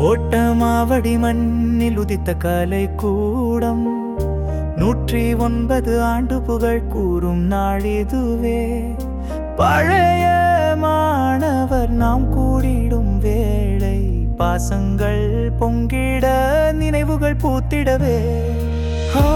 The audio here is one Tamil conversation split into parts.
ஓட்டமாவடி மண்ணில் உதித்த கலை கூடம் நூற்றி ஒன்பது ஆண்டு புகழ் கூறும் நாளிதுவே பழைய மாணவர் நாம் கூடிடும் வேளை பாசங்கள் பொங்கிட நினைவுகள் பூத்திடவே ஆ.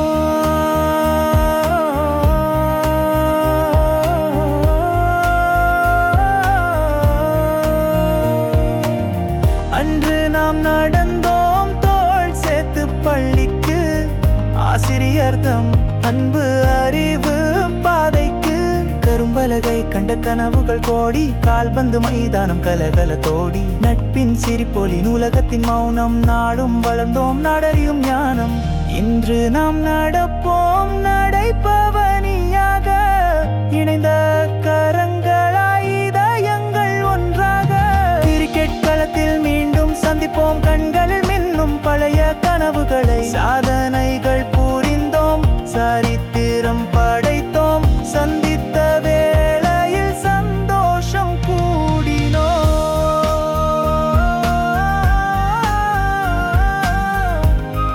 அன்று நாம் நடந்தோம் தோள் சேர்த்து பள்ளிக்கு ஆசிரியர் தம் அன்பு அறிவு பாதைக்கு கரும்பலகை கண்ட கனவுகள் கோடி கால்பந்து மைதானம் கலகல தோடி நட்பின் சிரிப்பொலி நூலகத்தின் மௌனம் நாடும் வளர்ந்தோம் நாடறியும் ஞானம் இன்று நாம் நடப்போம் நடைபவனியாக இணைந்த கரங்களாய் இதயங்கள் ஒன்றாக கிரிக்கெட் களத்தில் மீண்டும் சந்திப்போம் கண்களில் மின்னும் பழைய கனவுகளை சாதனைகள் புரிந்தோம் சரித்திரம் படைத்தோம் சந்தித்த வேளையில் சந்தோஷம் கூடினோம்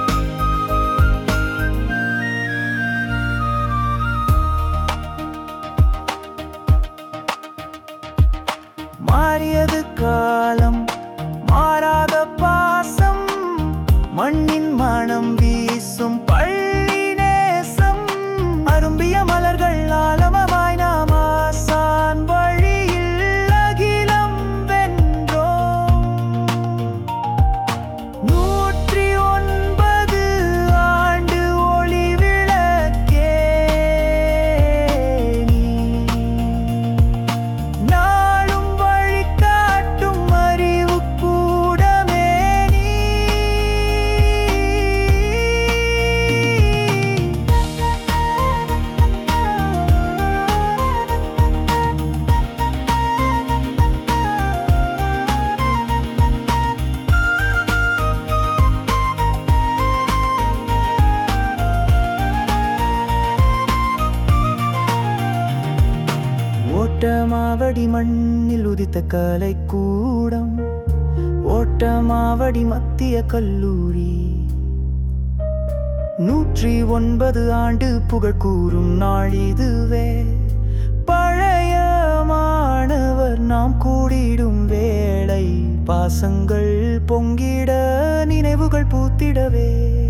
மாறியது காலம் மாறாத பாசம் மண்ணின் மனம் வீசும் பள்ளி நேசம் அரும்பிய மலர்கள் ஆலமமாய் நாம் ஆசான் வழியில் அகிலம் வென்றோம் நூற்றி ஒன்பது ஆண்டு ஒளி விளக்கே நீ. நாளும் வழிகாட்டும் அறிவு கூடமே நீ. ஓட்டமாவடி மண்ணில் உதித்த கலை கூடம் ஓட்டமாவடி மத்திய கல்லூரி நூற்றி ஒன்பது ஆண்டு புகழ் கூறும் நாள் இதுவே பழைய மாணவர் நாம் கூடிடும் வேளை பாசங்கள் பொங்கிட நினைவுகள் பூத்திடவே